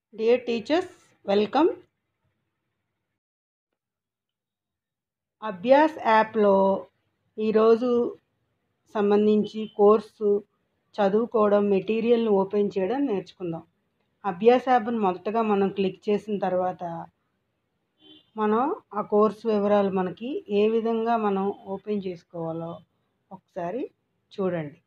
dear teachers welcome Abhyas యాప్లో ఈరోజు సంబంధించి కోర్సు చదువుకోవడం మెటీరియల్ని ఓపెన్ చేయడం నేర్చుకుందాం అభ్యాస్ యాప్ని మొదటగా మనం క్లిక్ చేసిన తర్వాత మనం ఆ కోర్సు వివరాలు మనకి ఏ విధంగా మనం ఓపెన్ చేసుకోవాలో ఒకసారి చూడండి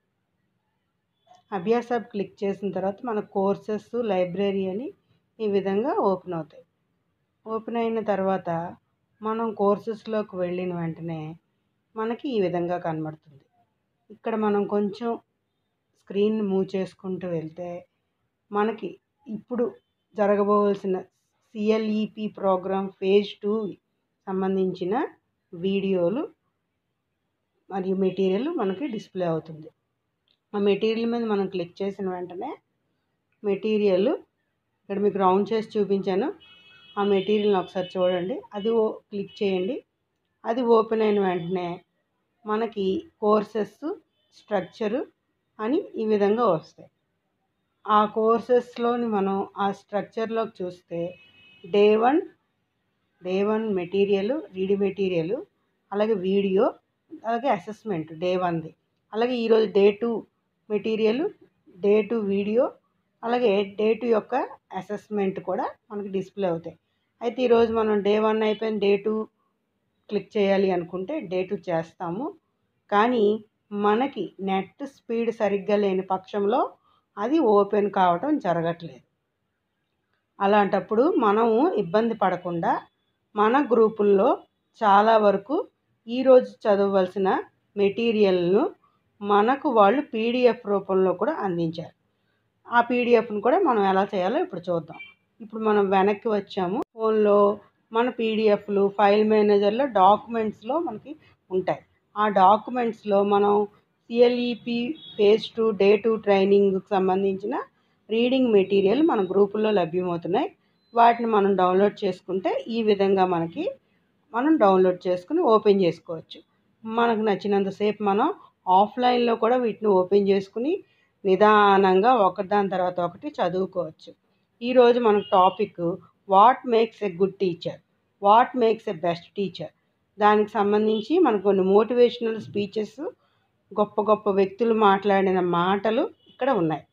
అభ్యాస్ యాప్ క్లిక్ చేసిన తర్వాత మన కోర్సెస్ లైబ్రరీ అని ఈ విధంగా ఓపెన్ అవుతాయి ఓపెన్ అయిన తర్వాత మనం కోర్సెస్లోకి వెళ్ళిన వెంటనే మనకి ఈ విధంగా కనబడుతుంది ఇక్కడ మనం కొంచెం స్క్రీన్ మూవ్ చేసుకుంటూ వెళ్తే మనకి ఇప్పుడు జరగబోవలసిన సిఎల్ఈపి ప్రోగ్రామ్ ఫేజ్ టూ సంబంధించిన వీడియోలు మరియు మెటీరియల్ మనకి డిస్ప్లే అవుతుంది ఆ మెటీరియల్ మీద మనం క్లిక్ చేసిన వెంటనే మెటీరియల్ ఇక్కడ మీకు రౌండ్ చేసి చూపించాను ఆ మెటీరియల్ని ఒకసారి చూడండి అది ఓ క్లిక్ చేయండి అది ఓపెన్ అయిన వెంటనే మనకి కోర్సెస్ స్ట్రక్చరు అని ఈ విధంగా వస్తాయి ఆ కోర్సెస్లోని మనం ఆ స్ట్రక్చర్లోకి చూస్తే day one day one material reading material అలాగే వీడియో అలాగే అసెస్మెంట్ డే వన్ది అలాగే ఈరోజు day two material day two video అలాగే డే టూ యొక్క అసెస్మెంట్ కూడా మనకి డిస్ప్లే అవుతాయి అయితే ఈరోజు మనం డే వన్ అయిపోయిన డే టూ క్లిక్ చేయాలి అనుకుంటే డే టూ చేస్తాము కానీ మనకి నెట్ స్పీడ్ సరిగ్గా లేని పక్షంలో అది ఓపెన్ కావటం జరగట్లేదు అలాంటప్పుడు మనము ఇబ్బంది పడకుండా మన గ్రూపుల్లో చాలా వరకు ఈరోజు చదవవలసిన మెటీరియల్ను మనకు వాళ్ళు పీడిఎఫ్ రూపంలో కూడా అందించారు ఆ పీడిఎఫ్ను కూడా మనం ఎలా చేయాలో ఇప్పుడు చూద్దాం ఇప్పుడు మనం వెనక్కి వచ్చాము ఫోన్లో మన పీడిఎఫ్లు ఫైల్ మేనేజర్లో డాక్యుమెంట్స్లో మనకి ఉంటాయి ఆ డాక్యుమెంట్స్లో మనం C L E P phase two day two ట్రైనింగ్కి సంబంధించిన రీడింగ్ మెటీరియల్ మన గ్రూపుల్లో లభ్యమవుతున్నాయి వాటిని మనం డౌన్లోడ్ చేసుకుంటే ఈ విధంగా మనకి మనం డౌన్లోడ్ చేసుకుని ఓపెన్ చేసుకోవచ్చు మనకు నచ్చినంతసేపు మనం ఆఫ్లైన్లో కూడా వీటిని ఓపెన్ చేసుకుని నిదానంగా ఒకదాని తర్వాత ఒకటి చదువుకోవచ్చు ఈరోజు మన topic what makes a good teacher what makes a best teacher దానికి సంబంధించి మనకు కొన్ని మోటివేషనల్ స్పీచెస్ గొప్ప గొప్ప వ్యక్తులు మాట్లాడిన మాటలు ఇక్కడ ఉన్నాయి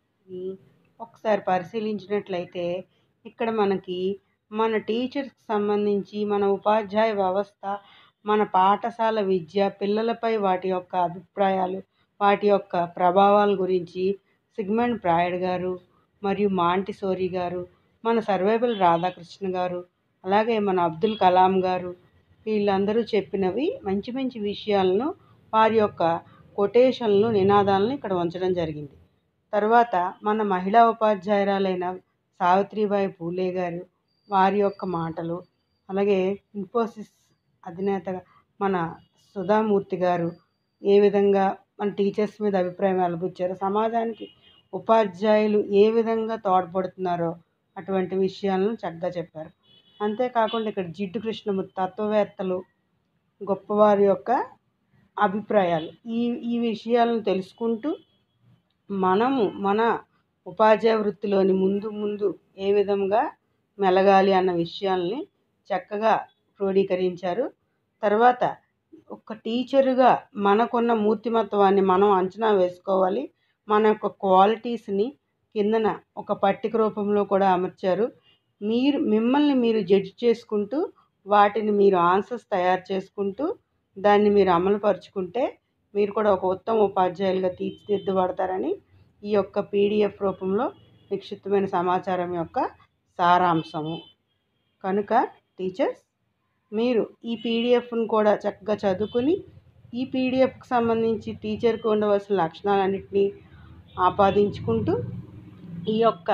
ఒకసారి పరిశీలించినట్లయితే ఇక్కడ మనకి మన టీచర్స్కి సంబంధించి మన ఉపాధ్యాయ వ్యవస్థ మన పాఠశాల విద్య పిల్లలపై వాటి యొక్క అభిప్రాయాలు వాటి యొక్క ప్రభావాల గురించి సిగ్మండ్ ప్రాయడ్ గారు మరియు మాంటిసోరి గారు మన సర్వేపల్ రాధాకృష్ణ గారు అలాగే మన అబ్దుల్ కలాం గారు వీళ్ళందరూ చెప్పినవి మంచి మంచి విషయాలను వారి యొక్క కొటేషన్లు నినాదాలను ఇక్కడ ఉంచడం జరిగింది తర్వాత మన మహిళా ఉపాధ్యాయురాలైన సావిత్రిబాయి పూలే గారు వారి యొక్క మాటలు అలాగే ఇన్ఫోసిస్ అధినేత మన సుధామూర్తి గారు ఏ విధంగా మన టీచర్స్ మీద అభిప్రాయం వెలబుచ్చారో సమాజానికి ఉపాధ్యాయులు ఏ విధంగా తోడ్పడుతున్నారో అటువంటి విషయాలను చక్కగా చెప్పారు అంతేకాకుండా ఇక్కడ జిడ్డు కృష్ణమూర్తి తత్వవేత్తలు గొప్పవారి యొక్క అభిప్రాయాలు ఈ ఈ విషయాలను తెలుసుకుంటూ మనము మన ఉపాధ్యాయ వృత్తిలోని ముందు ముందు ఏ విధంగా మెలగాలి అన్న విషయాల్ని చక్కగా క్రోడీకరించారు తర్వాత ఒక టీచరుగా మనకున్న మూర్తిమత్వాన్ని మనం అంచనా వేసుకోవాలి మన యొక్క క్వాలిటీస్ని కిందన ఒక పట్టిక రూపంలో కూడా అమర్చారు మీరు మిమ్మల్ని మీరు జడ్జ్ చేసుకుంటూ వాటిని మీరు ఆన్సర్స్ తయారు చేసుకుంటూ దాన్ని మీరు అమలుపరుచుకుంటే మీరు కూడా ఒక ఉత్తమ ఉపాధ్యాయులుగా తీర్చిదిద్దబడతారని ఈ యొక్క పీడిఎఫ్ రూపంలో నిక్షిప్తమైన సమాచారం యొక్క సారాంశము కనుక టీచర్స్ మీరు ఈ పీడిఎఫ్ను కూడా చక్కగా చదువుకుని ఈ పీడిఎఫ్కి సంబంధించి టీచర్కి ఉండవలసిన లక్షణాలన్నింటినీ ఆపాదించుకుంటూ ఈ యొక్క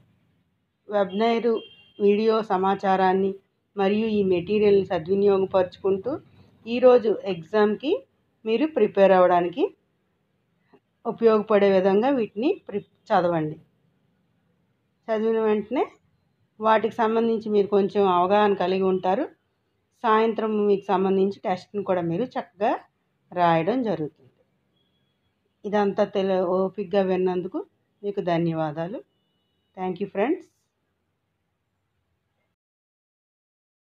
వెబ్నైరు వీడియో సమాచారాన్ని మరియు ఈ మెటీరియల్ని సద్వినియోగపరుచుకుంటూ ఈరోజు ఎగ్జామ్కి మీరు ప్రిపేర్ అవ్వడానికి ఉపయోగపడే విధంగా వీటిని ప్రి చదవండి చదివిన వెంటనే వాటికి సంబంధించి మీరు కొంచెం అవగాహన కలిగి ఉంటారు సాయంత్రం మీకు సంబంధించి టెస్ట్ని కూడా మీరు చక్కగా రాయడం జరుగుతుంది ఇదంతా తెలి ఓపిక్గా విన్నందుకు మీకు ధన్యవాదాలు థ్యాంక్ యూ ఫ్రెండ్స్